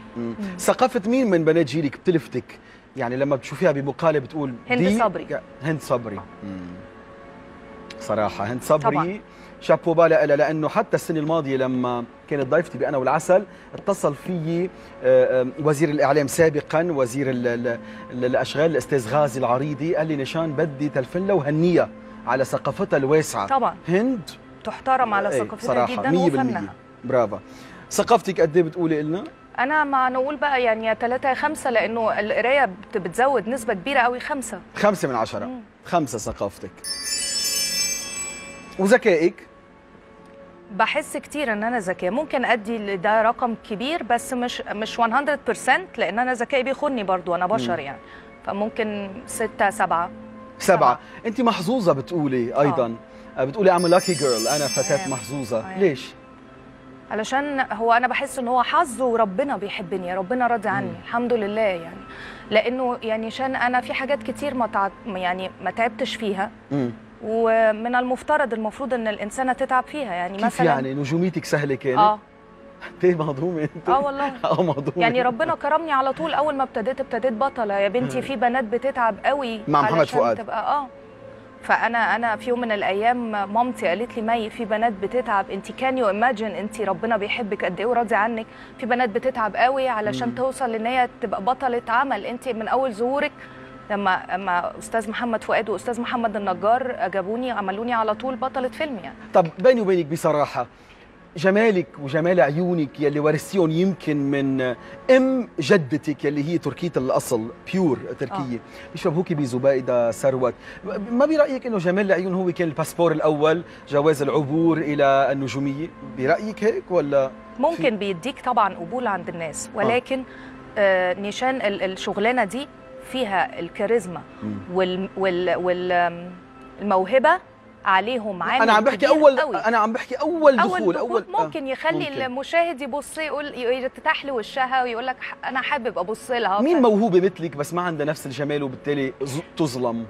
مم. ثقافه مين من بنات جيلك بتلفتك يعني لما بتشوفيها بمقاله بتقول هند دي صبري. هند صبري مم. صراحه هند صبري طبعاً. شابو بالا لها لانه حتى السنه الماضيه لما كانت ضيفتي بانا والعسل اتصل فيي آه، آه، وزير الاعلام سابقا وزير ال- ال- ال- الاشغال الاستاذ غازي العريضي قال لي نشان بدي تلفنها وهنيها على ثقافتها الواسعه طبعا هند تحترم على إيه، ثقافتها صراحة، جدا 100% وفنها برافو ثقافتك قد ايه بتقولي لنا؟ انا ما نقول بقى يعني يا ثلاثة يا خمسة لانه القرايه بت- بتزود نسبه كبيره قوي خمسة خمسة من عشرة مم. خمسة ثقافتك وذكائك بحس كتير ان انا ذكيه ممكن ادي ده رقم كبير بس مش مش 100% لان انا ذكائي بيخوني برضو انا بشر مم. يعني فممكن ستة سبعة سبعة انت محظوظة بتقولي ايضا آه. بتقولي I'm a lucky girl انا فتاة آه. محظوظة آه. ليش؟ علشان هو انا بحس ان هو حظ وربنا بيحبني ربنا راضي عني مم. الحمد لله يعني لانه يعني عشان انا في حاجات كتير ما تع... يعني ما تعبتش فيها مم. ومن المفترض المفروض ان الانسانه تتعب فيها يعني كيف مثلا يعني نجوميتك سهلة كانت؟ اه ايه مهضومة انت؟ اه والله اه مهضومة يعني ربنا كرمني على طول اول ما ابتديت ابتديت بطله يا بنتي في بنات بتتعب قوي مع محمد علشان فؤاد. تبقى اه فانا انا في يوم من الايام مامتي قالت لي مي في بنات بتتعب انت كان يو ايماجن انت ربنا بيحبك قد ايه وراضي عنك في بنات بتتعب قوي علشان مم. توصل ان هي تبقى بطله عمل انت من اول ظهورك لما لما استاذ محمد فؤاد واستاذ محمد النجار جابوني عملوني على طول بطله فيلم يعني طب بيني وبينك بصراحة جمالك وجمال عيونك يلي ورثتيهم يمكن من ام جدتك يلي هي تركية الاصل بيور تركية بيشبهوكي بزبيدة ثروت ما برايك انه جمال العيون هو كان الباسبور الاول جواز العبور الى النجومية برايك هيك ولا ممكن بيديك طبعا قبول عند الناس ولكن آه نشان ال- الشغلانه دي فيها الكاريزما مم. وال وال وال آم، الموهبه عليهم عامل انا عم بحكي كبير اول قوي. انا عم بحكي اول اول دخول دخول آه، ممكن يخلي ممكن. المشاهد يبص يقول يرتاح له وشها ويقول لك ح- انا حابب ابص لها مين ف- موهوبة مثلك بس ما عندها نفس الجمال وبالتالي ز- تظلم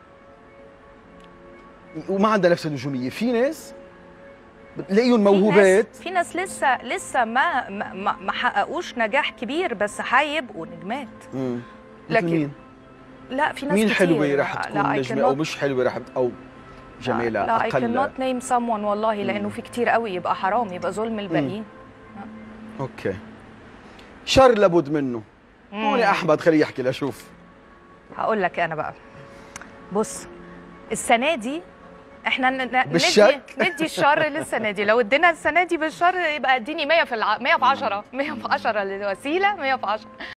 وما عندها نفس النجومية في ناس بتلاقيهم في موهوبات ناس, في ناس لسه لسه ما ما, ما- ما حققوش نجاح كبير بس هيبقوا نجمات مم. مثل لكن مين؟ لا في ناس مين كتير. حلوة رح لا، تكون I نجمة أو cannot- مش حلوة رح بت- أو جميلة لا I أقل cannot name someone والله لأنه مم. في كتير قوي يبقى حرام يبقى ظلم الباقيين أوكي شر لابد منه هون مم. أحمد خليه يحكي لشوف هقول لك أنا بقى بص السنة دي احنا ن- ن- بالشك؟ ندي ندي الشر للسنة دي لو ادينا السنة دي بالشر يبقى اديني 100 في الع... 100 في 10 100 في 10 للوسيلة 100 في 10